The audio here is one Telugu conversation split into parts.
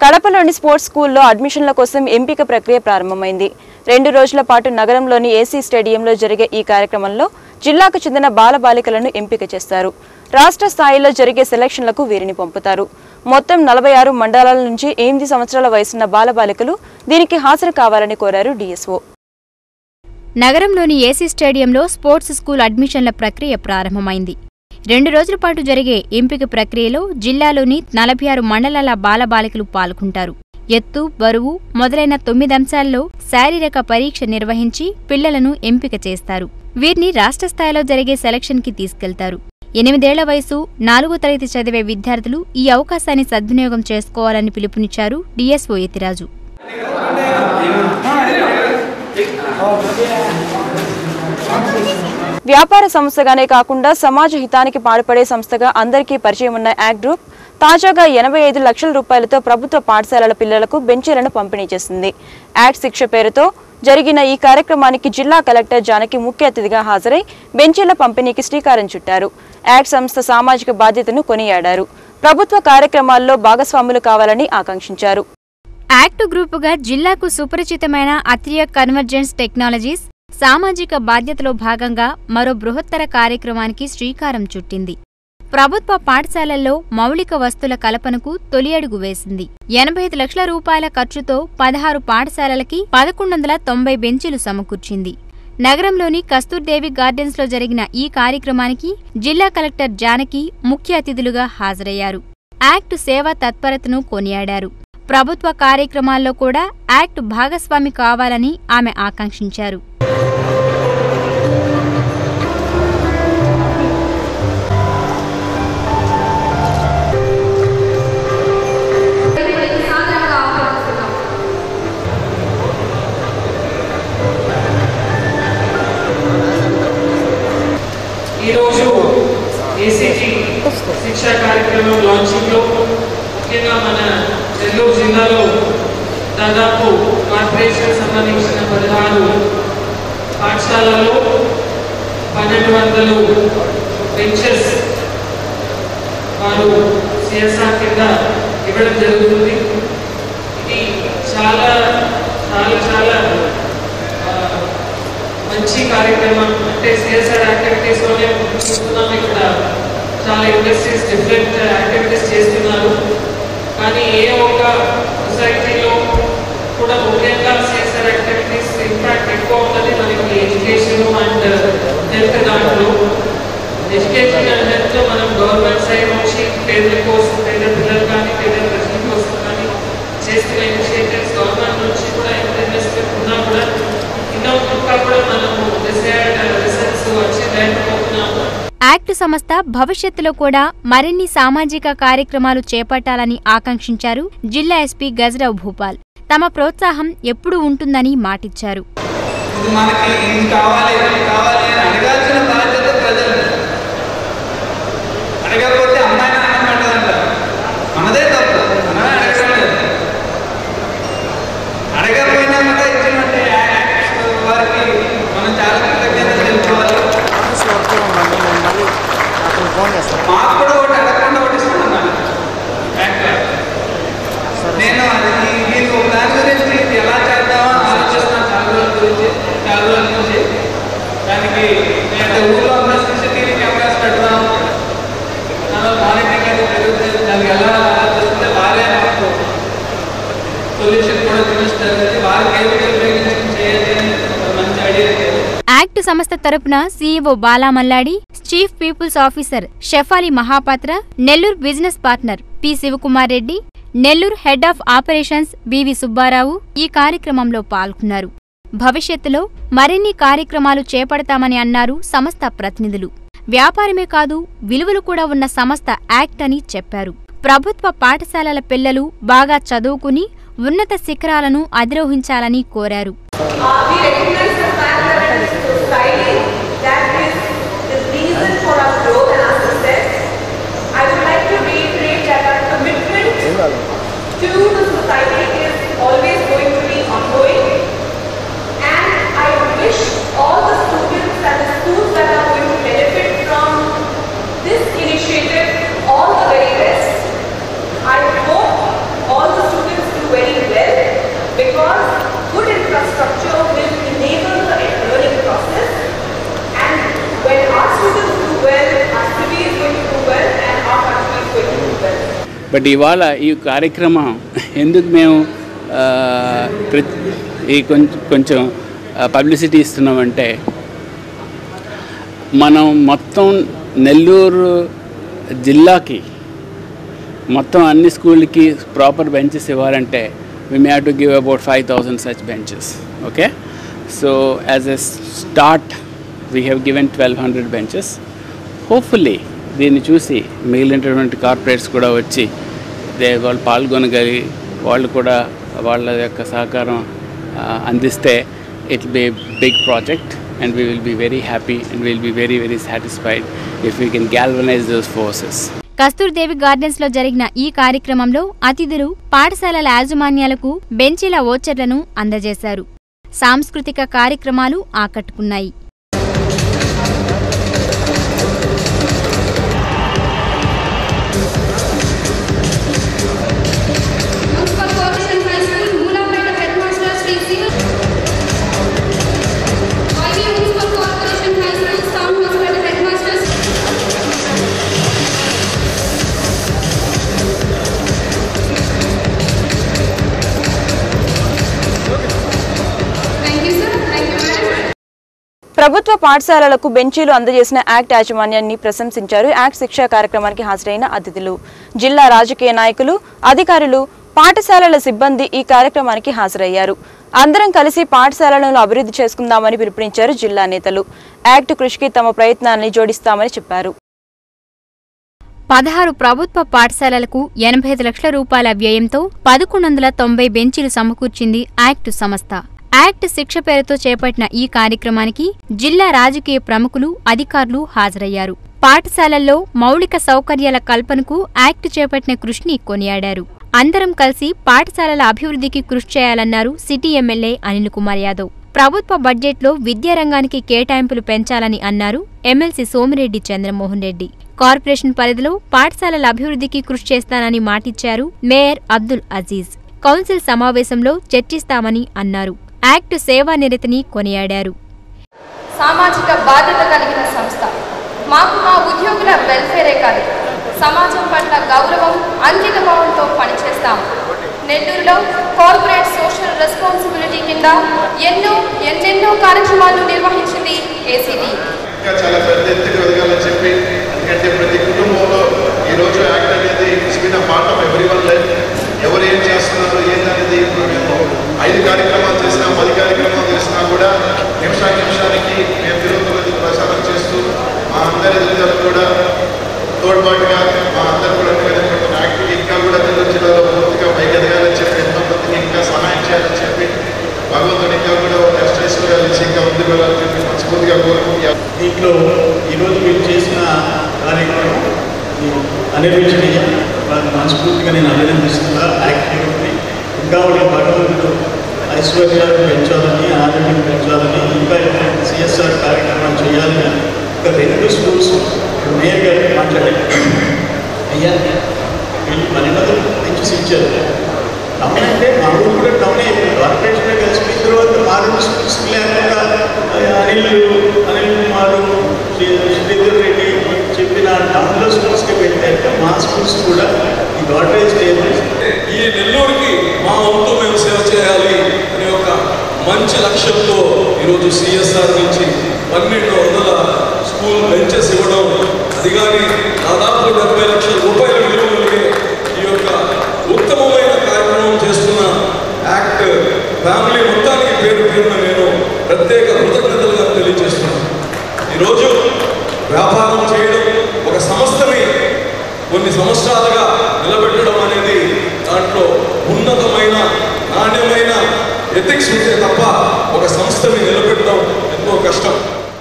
కడపలోని స్పోర్ట్స్ స్కూల్లో అడ్మిషన్ల కోసం ఎంపిక ప్రక్రియ ప్రారంభమైంది రెండు రోజుల పాటు నగరంలోని ఏసీ స్టేడియంలో జరిగే ఈ కార్యక్రమంలో జిల్లాకు చెందిన బాలబాలికలను ఎంపిక చేస్తారు రాష్ట్ర స్థాయిలో జరిగే సెలక్షన్లకు వీరిని పంపుతారు మొత్తం నలభై ఆరు మండలాల నుంచి ఎనిమిది సంవత్సరాల వయసున్న బాలబాలికలు దీనికి హాజరు కావాలని కోరారు డీఎస్ఓ నగరంలోని ఏసీ స్టేడియంలో స్పోర్ట్స్ స్కూల్ అడ్మిషన్ల ప్రక్రియ ప్రారంభమైంది రెండు రోజుల పాటు జరిగే ఎంపిక ప్రక్రియలో జిల్లాలోని నలభై ఆరు మండలాల బాలబాలికలు పాల్గొంటారు ఎత్తు బరువు మొదలైన తొమ్మిది అంశాల్లో శారీరక పరీక్ష నిర్వహించి పిల్లలను ఎంపిక చేస్తారు వీరిని రాష్ట్ర స్థాయిలో జరిగే సెలక్షన్కి తీసుకెళ్తారు ఎనిమిదేళ్ల వయసు నాలుగో తరగతి చదివే విద్యార్థులు ఈ అవకాశాన్ని సద్వినియోగం చేసుకోవాలని పిలుపునిచ్చారు డీఎస్ఓ యతిరాజు వ్యాపార సంస్థగానే కాకుండా సమాజ హితానికి పాటుపడే సంస్థగా అందరికీ పరిచయం ఉన్న యాక్ గ్రూప్ తాజాగా ఎనభై ఐదు లక్షల రూపాయలతో ప్రభుత్వ పాఠశాలల పిల్లలకు బెంచీలను పంపిణీ చేసింది యాక్ట్ శిక్ష పేరుతో జరిగిన ఈ కార్యక్రమానికి జిల్లా కలెక్టర్ జానకి ముఖ్య అతిథిగా హాజరై బెంచీల పంపిణీకి శ్రీకారం చుట్టారు యాక్ట్ సంస్థ సామాజిక బాధ్యతను కొనియాడారు ప్రభుత్వ కార్యక్రమాల్లో భాగస్వాములు కావాలని ఆకాంక్షించారు యాక్ట్ గ్రూపుగా జిల్లాకు సుపరిచితమైన అత్రియ కన్వర్జెన్స్ టెక్నాలజీస్ సామాజిక బాధ్యతలో భాగంగా మరో బృహత్తర కార్యక్రమానికి శ్రీకారం చుట్టింది ప్రభుత్వ పాఠశాలల్లో మౌలిక వస్తుల కల్పనకు తొలి అడుగు వేసింది ఎనభై ఐదు లక్షల రూపాయల ఖర్చుతో పదహారు పాఠశాలలకి పదకొండు వందల తొంభై బెంచీలు సమకూర్చింది నగరంలోని కస్తూర్దేవి గార్డెన్స్ లో జరిగిన ఈ కార్యక్రమానికి జిల్లా కలెక్టర్ జానకి ముఖ్య అతిథులుగా హాజరయ్యారు యాక్ట్ సేవా తత్పరతను కొనియాడారు ప్రభుత్వ కార్యక్రమాల్లో కూడా యాక్ట్ భాగస్వామి కావాలని ఆమె ఆకాంక్షించారు ఈరోజు ఏసీటీ శిక్షా కార్యక్రమం లాంచింగ్లో ముఖ్యంగా మన నెల్లూరు జిల్లాలో దాదాపు కార్పొరేషన్ సంబంధించిన పదహారు పాఠశాలల్లో పన్నెండు వందలు బెంచెస్ వారు సిఎస్ఆర్ కింద ఇవ్వడం జరుగుతుంది ఇది చాలా చాలా చాలా ఆ, మంచి కార్యక్రమం అంటే సిఎస్ఆర్ యాక్టివిటీస్ లోనే చూస్తున్నాం ఇక్కడ చాలా ఇండస్ట్రీస్ డిఫరెంట్ యాక్టివిటీస్ చేస్తున్నారు కానీ ఏ ఒక్క సొసైటీలో కూడా ముఖ్యంగా సిఎస్ఆర్ యాక్టివిటీస్ ఇంపాక్ట్ ఎక్కువ ఉన్నది మనకి ఎడ్యుకేషన్ అండ్ హెల్త్ దాంట్లో ఎడ్యుకేషన్ అండ్ హెల్త్ మనం గవర్నమెంట్ సైడ్ నుంచి పేదల కోసం పేద పిల్లలు కానీ పేద ప్రజల కోసం కానీ చేస్తున్న ఇనిషియేటివ్స్ గవర్నమెంట్ నుంచి కూడా ఎంత ఇన్వెస్ట్మెంట్ ఉన్నా కూడా ఇంకా ఇంకా కూడా మనము డిసైడ్ రిజల్ట్స్ వచ్చి లేకపోతున్నాము యాక్ట్ సంస్థ భవిష్యత్తులో కూడా మరిన్ని సామాజిక కార్యక్రమాలు చేపట్టాలని ఆకాంక్షించారు జిల్లా ఎస్పీ గజరావు భూపాల్ తమ ప్రోత్సాహం ఎప్పుడూ ఉంటుందని మాటిచ్చారు ఇది మనకి ఇది కావాలి ఇది కావాలి అని అడగాల్సిన బాధ్యత ప్రజలు అడగకపోతే అమ్మాయిని అన్నం పెట్టదంట మనదే తప్పు మనమే అడగడం లేదు అడగకపోయినా కూడా ఇచ్చినట్టే యాక్ట్ వారికి మనం చాలా కృతజ్ఞత తెలుసుకోవాలి మాకు కూడా ఒకటి అడగకుండా ఒకటి ఇస్తున్నాను యాక్ట్ నేను అది దీనికి ఒక దాని గురించి ఇది ఎలా చేద్దామా ఆలోచిస్తున్నాను చాలా రోజుల గురించి చాలా రోజుల నుంచి దానికి నేను ఊళ్ళో ఉన్న సీసీటీవీ కెమెరాస్ పెడదాం దానిలో మానిటరింగ్ అది జరుగుతుంది దానికి ఎలా ఎలా చేస్తే వారే నాకు సొల్యూషన్ కూడా చూపిస్తారు వారికి ఏ విధంగా ఉపయోగించి చేయాలి అని ఒక మంచి ఐడియా ఇచ్చారు యాక్ట్ సంస్థ తరపున CEO Bala Malladi chief people's officer Shefali Mahapatra Nellore business partner P Sivakumar Reddy Nellore head of operations B V Subbarao ఈ కార్యక్రమంలో పాల్గొన్నారు భవిష్యత్తులో మరిన్ని కార్యక్రమాలు చేపడతామని అన్నారు సంస్థ ప్రతినిధులు వ్యాపారమే కాదు విలువలు కూడా ఉన్న సంస్థ యాక్ట్ అని చెప్పారు ప్రభుత్వ పాఠశాలల పిల్లలు బాగా చదువుకుని ఉన్నత శిఖరాలను అధిరోహించాలని కోరారు Uh, we recognize the fact that in this society that is the reason for our growth and our success. I would like to reiterate that our commitment to the society is always going to be ongoing. And I wish all the students and the schools that are going to benefit from this initiative all the very best. I hope all the students but ఇవాళ ఈ కార్యక్రమం ఎందుకు మేము ఆ, ప్ర- ఈ కొంచెం కొంచెం పబ్లిసిటీ ఇస్తున్నామంటే మనం మొత్తం నెల్లూరు జిల్లాకి మొత్తం అన్ని స్కూల్కి ప్రాపర్ బెంచెస్ ఇవ్వాలంటే we may have to give about 5,000 such benches. Okay? So, as a start, we have given 1,200 benches. Hopefully, దీన్ని చూసి మిగిలినటువంటి కార్పొరేట్స్ కూడా వచ్చి దే వాళ్ళు పాల్గొనగలిగి వాళ్ళు కూడా వాళ్ళ యొక్క సహకారం ఆ, అందిస్తే it be big project and we will be very happy and will be very very satisfied if you can galvanise those forces Kasturdevi gardens లో జరిగిన ఈ కార్యక్రమంలో అతిథులు పాఠశాలల యాజమాన్యాలకు బెంచీల ఓచర్లను అందజేశారు సాంస్కృతిక కార్యక్రమాలు ఆకట్టుకున్నాయి municipal corporation high school Mulapeta head master Shri Singh Y V municipal corporation high school town hospital head master thank you sir thank you madam ప్రభుత్వ పాఠశాలలకు బెంచీలు అందజేసిన యాక్ట్ యాజమాన్యాన్ని ప్రశంసించారు యాక్ట్ శిక్షా కార్యక్రమానికి హాజరైన అతిథులు జిల్లా రాజకీయ నాయకులు అధికారులు పాఠశాలల సిబ్బంది ఈ కార్యక్రమానికి హాజరయ్యారు అందరం కలిసి పాఠశాలలను అభివృద్ధి చేసుకుందామని పిలుపునిచ్చారు జిల్లా నేతలు యాక్ట్ కృషికి తమ ప్రయత్నాన్ని జోడిస్తామని చెప్పారు పదహారు ప్రభుత్వ పాఠశాలలకు ఎనభై ఐదు లక్షల రూపాయల వ్యయంతో పదకొండు వందల తొంభై బెంచీలు సమకూర్చింది యాక్ట్ సంస్థ యాక్ట్ శిక్ష పేరుతో చేపట్టిన ఈ కార్యక్రమానికి జిల్లా రాజకీయ ప్రముఖులు అధికారులు హాజరయ్యారు పాఠశాలల్లో మౌలిక సౌకర్యాల కల్పనకు యాక్ట్ చేపట్టిన కృషిని కొనియాడారు అందరం కలిసి పాఠశాలల అభివృద్ధికి కృషి చేయాలన్నారు సిటీ ఎమ్మెల్యే అనిల్ కుమార్ యాదవ్ ప్రభుత్వ బడ్జెట్లో విద్యారంగానికి కేటాయింపులు పెంచాలని అన్నారు ఎమ్మెల్సీ సోమిరెడ్డి చంద్రమోహన్ రెడ్డి కార్పొరేషన్ పరిధిలో పాఠశాలల అభివృద్ధికి కృషి చేస్తానని మాటిచ్చారు మేయర్ అబ్దుల్ అజీజ్ కౌన్సిల్ సమావేశంలో చర్చిస్తామని అన్నారు యాక్ట్ సేవా నిరతిని కొనియాడారు సామాజిక బాధ్యత కలిగిన సంస్థ మాకు మా ఉద్యోగుల వెల్ఫేరే కాదు సమాజం పట్ల గౌరవం అంకిత భావంతో పనిచేస్తాం నెల్లూరులో కార్పొరేట్ సోషల్ రెస్పాన్సిబిలిటీ కింద ఎన్నో ఎన్నెన్నో కార్యక్రమాలు నిర్వహించింది ఏసీటీ ఇంకా చాలా పెద్ద ఎత్తుకు ఎదగాలని చెప్పి ఎందుకంటే ప్రతి కుటుంబంలో ఈరోజు యాక్ట్ అనేది it's been part of every one life ఎవరు ఏం చేస్తున్నారు ఏంటనేది ఇప్పుడు మేము ఐదు కార్యక్రమాలు చేసినా పది కార్యక్రమాలు చేసినా కూడా నిమిషా నిమిషానికి మేము తిరుగుతున్నది ప్రచారం చేస్తూ మా అందరి ఎదుగుదలకు కూడా తోడ్పాటుగా మా అందరు కూడా నిలబెట్టుకుంటున్న యాక్ట్కి ఇంకా కూడా నెల్లూరు జిల్లాలో పూర్తిగా పైకి ఎదగాలని చెప్పి ఎంతో మందికి ఇంకా సహాయం చేయాలని చెప్పి భగవంతుడు ఇంకా కూడా ఒక అష్టైశ్వర్యాలు ఇచ్చి ఇంకా ముందుకు వెళ్ళాలని చెప్పి మనస్ఫూర్తిగా కోరుకుంటున్నాం దీంట్లో ఈరోజు మీరు చేసిన కార్యక్రమం ఈ అనిర్వచనీయ వాళ్ళని మనస్ఫూర్తిగా నేను అభినందిస్తున్నా యాక్టివిటీ ఇంకా వాళ్ళ భగవంతుడు ఐశ్వర్యాలు పెంచాలని ఆరోగ్యం పెంచాలని ఇంకా సిఎస్ఆర్ కార్యక్రమాలు చేయాలని ఒక రెండు స్కూల్స్ మేయర్ గారు మాట్లాడారు అయ్యా వీళ్ళు మనందరూ మంచి ఇచ్చారు టౌన్ అంటే మా ఊరు కూడా టౌన్ అయిపోయింది కార్పొరేషన్ కలిసిపోయిన తర్వాత మా రెండు స్కూల్స్ లేకుండా ఆ, అనిల్ అనిల్ కుమార్ శ్రీ- శ్రీధర్ రెడ్డి చెప్పిన టౌన్లో స్కూల్స్కి పెట్టాక మా స్కూల్స్ కూడా ఈ గాడ్రేజ్ టేబుల్స్ ఈ నెల్లూరుకి మా వంతు మేము సేవ చేయాలి అనే ఒక మంచి లక్ష్యంతో ఈరోజు సిఎస్ఆర్ నుంచి పన్నెండు వందల స్కూల్ బెంచెస్ ఇవ్వడం అది కానీ దాదాపు డెబ్బై లక్షల రూపాయల విలువ కలిగే ఈ యొక్క ఉత్తమమైన కార్యక్రమం చేస్తున్న యాక్ట్ ఫ్యామిలీ మొత్తానికి పేరు పేరున నేను ప్రత్యేక కృతజ్ఞతలుగా తెలియజేస్తున్నాను ఈరోజు వ్యాపారం చేయడం ఒక సంస్థని కొన్ని సంవత్సరాలుగా నిలబెట్టడం అనేది దాంట్లో ఉన్నతమైన నాణ్యమైన ఎథిక్స్ ఉంటే తప్ప ఒక సంస్థని నిలబెట్టడం ఎంతో కష్టం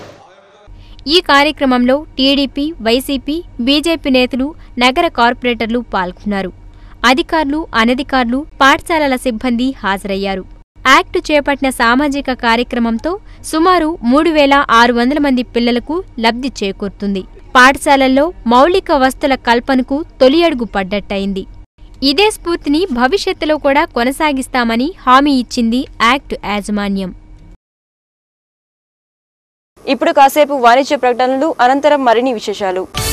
ఈ కార్యక్రమంలో టీడీపీ వైసీపీ బీజేపీ నేతలు నగర కార్పొరేటర్లు పాల్గొన్నారు అధికారులు అనధికారులు పాఠశాలల సిబ్బంది హాజరయ్యారు యాక్ట్ చేపట్టిన సామాజిక కార్యక్రమంతో సుమారు మూడు వేల ఆరు వందల మంది పిల్లలకు లబ్ధి చేకూరుతుంది పాఠశాలల్లో మౌలిక వస్తుల కల్పనకు తొలి అడుగు పడ్డట్టయింది ఇదే స్ఫూర్తిని భవిష్యత్తులో కూడా కొనసాగిస్తామని హామీ ఇచ్చింది యాక్ట్ యాజమాన్యం ఇప్పుడు కాసేపు వాణిజ్య ప్రకటనలు అనంతరం మరిన్ని విశేషాలు